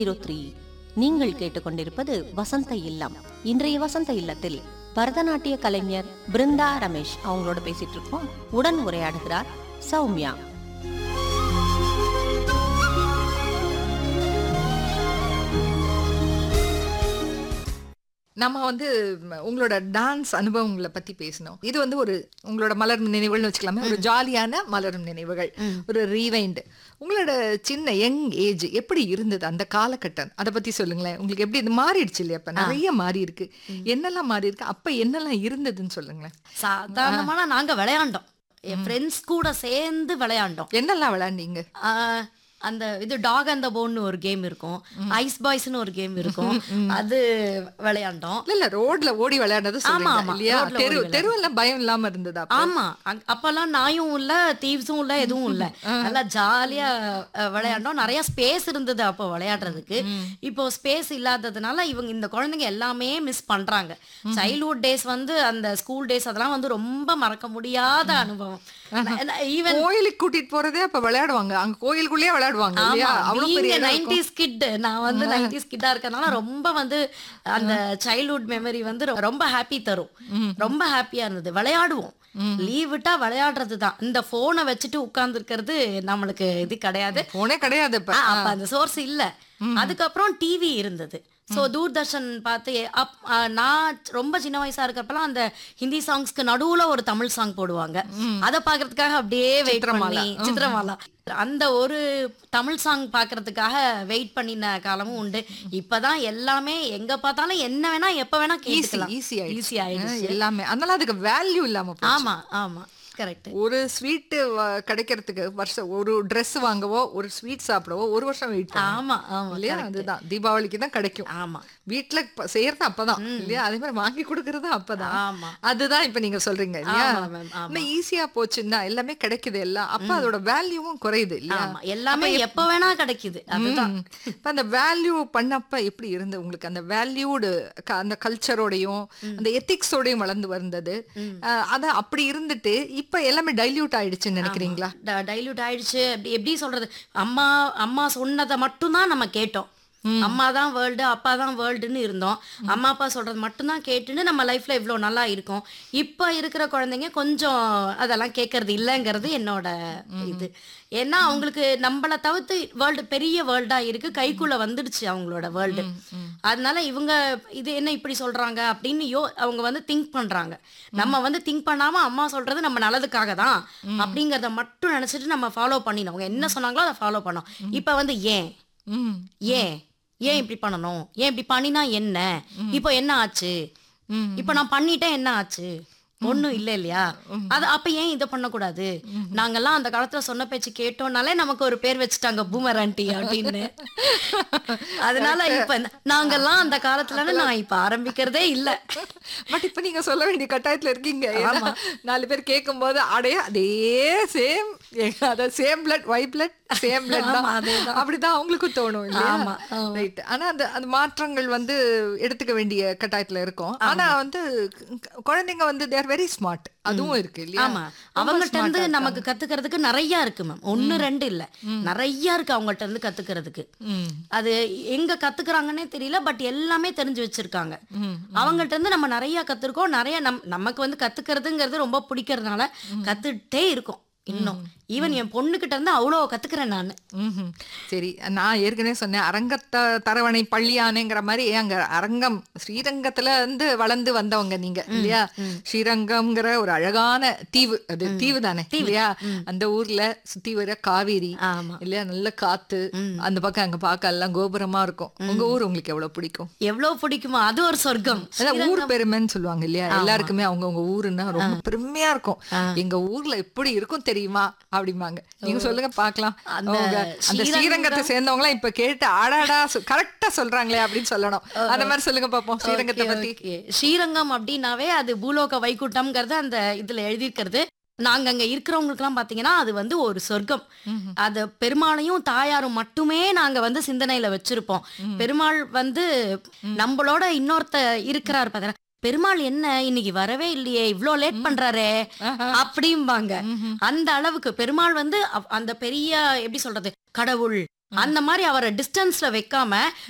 Zero three நீங்கள் கேட்டுக்கொண்டிருப்பது வசந்த இல்லம் இன்றைய வசந்த இல்லத்தில் பரதநாட்டிய கலைஞர் பிருந்தா ரமேஷ் அவங்களோட பேசிட்டு இருக்கோம் உடன் உரையாடுகிறார் சௌமியா நம்ம வந்து ம், உங்களோட டான்ஸ் அனுபவங்களை பத்தி பேசணும் இது வந்து ஒரு உங்களோட மலரும் நினைவுகள்னு வச்சுக்கலாமே ஒரு ஜாலியான மலரும் நினைவுகள் ஒரு ரீவைண்ட் உங்களோட சின்ன யங் ஏஜ் எப்படி இருந்தது அந்த காலகட்டம் அதை பத்தி சொல்லுங்களேன் உங்களுக்கு எப்படி இது மாறிடுச்சு இல்லையா இப்ப நிறைய மாறி இருக்கு என்னெல்லாம் மாறி இருக்கு அப்ப என்னெல்லாம் இருந்ததுன்னு சொல்லுங்களேன் சாதாரணமான நாங்க விளையாண்டோம் என் ஃப்ரெண்ட்ஸ் கூட சேர்ந்து விளையாண்டோம் என்னெல்லாம் விளையாண்டீங்க ஆஹ் அந்த இது டாக் அந்த போன்னு ஒரு கேம் இருக்கும் ஐஸ் பாய்ஸ்னு ஒரு கேம் இருக்கும் அது விளையாண்டோம் இல்ல இல்ல ரோட்ல ஓடி விளையாடுறது ஆமா, சொல்றீங்க ஆமா. இல்லையா ரோட்ல தெரு ஓடி தெருவெல்லாம் பயம் இல்லாம இருந்ததா அப்ப? ஆமா அங்க- அப்பெல்லாம் நாயும் இல்ல தீவ்ஸும் இல்ல எதுவும் இல்ல நல்லா ஜாலியா அஹ், விளையாண்டோம் நிறைய ஸ்பேஸ் இருந்தது அப்போ விளையாடுறதுக்கு இப்போ ஸ்பேஸ் இல்லாததுனால இவங்க இந்த குழந்தைங்க எல்லாமே மிஸ் பண்றாங்க சைல்ட்ஹுட் டேஸ் வந்து அந்த ஸ்கூல் டேஸ் அதெல்லாம் வந்து ரொம்ப மறக்க முடியாத அனுபவம் ஈவன் கோயிலுக்கு கூட்டிட்டு போறதே அப்ப விளையாடுவாங்க அங்க கோயிலுக்குள்ளேயே விளையாடுவாங்க இல்லையா அவ்வளவு பெரிய இடம் இருக்கும். நைன்டிஸ் கிட் நான் வந்து நைன்டிஸ் கிட்டா இருக்கறனால ரொம்ப வந்து அந்த சைல்ட்ஹுட் மெமரி வந்து ரொ- ரொம்ப ஹாப்பி தரும் ரொம்ப ஹாப்பியா இருந்தது விளையாடுவோம் லீவ் விட்டா விளையாடுறது தான் இந்த போனை வச்சுட்டு உட்கார்ந்து இருக்கிறது நம்மளுக்கு இது கிடையாது போனே கிடையாது இப்ப ஆ, அப்ப அந்த சோர்ஸ் இல்ல அதுக்கப்புறம் டிவி இருந்தது சோ தூர்தர்ஷன் பார்த்து அப் ஆ, நான் ரொம்ப சின்ன வயசா இருக்கப்பலாம் அந்த ஹிந்தி சாங்ஸ்க்கு நடுவுல ஒரு தமிழ் சாங் போடுவாங்க அத பாக்குறதுக்காக அப்படியே வெயிட் பண்ணி சித்திரமாலா அந்த ஒரு தமிழ் சாங் பாக்குறதுக்காக வெயிட் பண்ணின காலமும் உண்டு இப்பதான் எல்லாமே எங்க பார்த்தாலும் என்ன வேணா எப்ப வேணா ஈஸி கேட்டுக்கலாம் ஈஸி ஆயிடுச்சு ஈஸி ஆயிடுச்சு எல்லாமே அதனால அதுக்கு வேல்யூ இல்லாம போச்சு. ஆமா ஆமா கரெக்ட் ஒரு ஸ்வீட் கிடைக்கிறதுக்கு வருஷம் ஒரு Dress வாங்கவோ ஒரு ஸ்வீட் சாப்பிடவோ ஒரு வருஷம் வெயிட் ஆமா ஆமா இல்லையா அதுதான் தீபாவளிக்கு தான் கிடைக்கும் ஆமா வீட்ல ப- செய்யறது அப்பதான் இல்லையா அதே மாதிரி வாங்கி கொடுக்கறது அப்பதான் ஆமா அதுதான் இப்ப நீங்க சொல்றீங்க இல்லையா ஆமா, ma'am, ஆமா. இன்னும் ஈஸியா போச்சுன்னா எல்லாமே கிடைக்குது எல்லாம் அப்ப அதோட வேல்யூவும் குறையுது இல்லையா ஆமா எல்லாமே எப்ப வேணா கிடைக்குது அதுதான் ம். இப்ப அந்த வேல்யூ பண்ணப்ப எப்படி இருந்தது உங்களுக்கு அந்த வேல்யூடு அந்த கல்ச்சரோடையும் அந்த எத்திக்ஸோடையும் வளர்ந்து வந்தது அஹ், அத அப்படி இருந்துட்டு இப்ப எல்லாமே டைல்யூட் ஆயிடுச்சுன்னு நினைக்கிறீங்களா டைல்யூட் ஆயிடுச்சு அப்படி எப்படி சொல்றது அம்மா அம்மா சொன்னதை மட்டும்தான் நம்ம கேட்டோம் அம்மா தான் வேர்ல்டு அப்பா தான் வேர்ல்டுன்னு இருந்தோம் அம்மா அப்பா சொல்றது மட்டும்தான் கேட்டுன்னு நம்ம லைஃப்ல இவ்வளோ நல்லா இருக்கும் இப்போ இருக்கிற குழந்தைங்க கொஞ்சம் அதெல்லாம் கேட்கறது இல்லைங்கிறது என்னோட இது ஏன்னா அவங்களுக்கு நம்மளை தவிர்த்து வேர்ல்டு பெரிய வேர்ல்டா இருக்கு கைக்குள்ள வந்துடுச்சு அவங்களோட வேர்ல்டு அதனால இவங்க இது என்ன இப்படி சொல்றாங்க அப்படின்னு யோ அவங்க வந்து திங்க் பண்றாங்க நம்ம வந்து திங்க் பண்ணாம அம்மா சொல்றது நம்ம நல்லதுக்காக தான் அப்படிங்கறத மட்டும் நினைச்சிட்டு நம்ம ஃபாலோ பண்ணினோம் அவங்க என்ன சொன்னாங்களோ அதை ஃபாலோ பண்ணோம் இப்ப வந்து ஏன் ம் ஏன் ஏன் இப்படி பண்ணணும் ஏன் இப்படி பண்ணினா என்ன இப்போ என்ன ஆச்சு ம். இப்போ நான் பண்ணிட்டேன் என்ன ஆச்சு ஒண்ணும் இல்ல இல்லையா அது அப்ப ஏன் இதை பண்ணக்கூடாது நாங்கெல்லாம் அந்த காலத்துல சொன்ன பேச்சு கேட்டோம்னாலே நமக்கு ஒரு பேர் வச்சுட்டாங்க பூமர் ஆண்டி அப்படின்னு அதனால இப்ப நாங்கெல்லாம் அந்த காலத்துல நான் இப்ப ஆரம்பிக்கிறதே இல்ல பட் இப்ப நீங்க சொல்ல வேண்டிய கட்டாயத்துல இருக்கீங்க ஏன்னா, நாலு பேர் கேட்கும்போது அடைய அதே சேம் அதாவது same blood why blood same blood தான் ஆமா, அதேதான். அப்படிதான் அவங்களுக்கும் தோணும் இல்லையா ஆமா, ஆமா. ரைட் ஆனா அந்த அந்த மாற்றங்கள் வந்து எடுத்துக்க வேண்டிய கட்டாயத்துல இருக்கும் ஆனா வந்து கு- குழந்தைங்க வந்து தேர் வெரி ஸ்மார்ட் அதுவும் இருக்கு இல்லையா ஆமா ரொம்ப அவங்கள்ட்ட smart இருந்து ஆ நமக்கு கத்துக்கிறதுக்கு நிறைய இருக்கு மேம் ஒண்ணு ரெண்டு இல்ல நிறைய இருக்கு அவங்கள்ட்ட இருந்து கத்துக்கிறதுக்கு ம். அது எங்க கத்துக்கிறாங்கன்னே தெரியல பட் எல்லாமே தெரிஞ்சு வச்சிருக்காங்க ம். அவங்கள்ட்ட இருந்து நம்ம நிறைய கத்துருக்கோம் நிறைய நம் நமக்கு வந்து கத்துக்கிறதுங்கிறது ரொம்ப பிடிக்கிறதுனால கத்துட்டே இருக்கோம் இன்னும் ஈவன் என் பொண்ணுகிட்ட இருந்து அவ்வளோ கத்துக்கிறேன் நான் ம்ஹும். சரி நான் ஏற்கனவே சொன்னேன் அரங்கத்த தரவணை பள்ளியானேங்கிற மாதிரி அங்க அரங்கம் ஸ்ரீரங்கத்துல இருந்து வளர்ந்து வந்தவங்க நீங்க இல்லையா ஸ்ரீரங்கம்ங்கிற ஒரு அழகான தீவு அது தீவு தானே இல்லையா அந்த ஊர்ல சுத்தி வர காவேரி ஆமா இல்லையா நல்ல காத்து அந்த பக்கம் அங்க பார்க்க எல்லாம் கோபுரமா இருக்கும் உங்க ஊர் உங்களுக்கு எவ்வளவு பிடிக்கும் எவ்வளவு பிடிக்குமோ அது ஒரு சொர்க்கம் அதான் ஊர் பெருமைன்னு சொல்லுவாங்க இல்லையா எல்லாருக்குமே அவங்கவங்க ஊருன்னா ரொம்ப பெருமையா இருக்கும் எங்க ஊர்ல எப்படி இருக்கும் தெரியுமா அப்படிம்பாங்க நீங்க சொல்லுங்க பாக்கலாம் அந்த அவங்க அந்த ஸ்ரீரங்கத்தை சேர்ந்தவங்க எல்லாம் இப்ப கேட்டு ஆடாடா கரெக்டா சொல்றாங்களே அப்படின்னு சொல்லணும் அந்த மாதிரி சொல்லுங்க பாப்போம் ஸ்ரீரங்கத்தை Okay, பத்தி okay. ஸ்ரீரங்கம் அப்படின்னாவே அது பூலோக வைகுண்டம்ங்கிறது அந்த இதுல எழுதியிருக்கிறது நாங்க அங்க இருக்கிறவங்களுக்குலாம் பாத்தீங்கன்னா அது வந்து ஒரு சொர்க்கம் அது பெருமாளையும் தாயாரும் மட்டுமே நாங்க வந்து சிந்தனையில வச்சிருப்போம் பெருமாள் வந்து நம்மளோட இன்னொருத்த இருக்கிறார் பாத்தீங்கன்னா பெருமாள் என்ன இன்னைக்கு வரவே இல்லையே இவ்ளோ லேட் பண்றாரே அப்படிம்பாங்க அந்த அளவுக்கு பெருமாள் வந்து அவ்- அந்த பெரிய எப்படி சொல்றது கடவுள் அந்த மாதிரி அவரை டிஸ்டன்ஸ்ல வைக்காம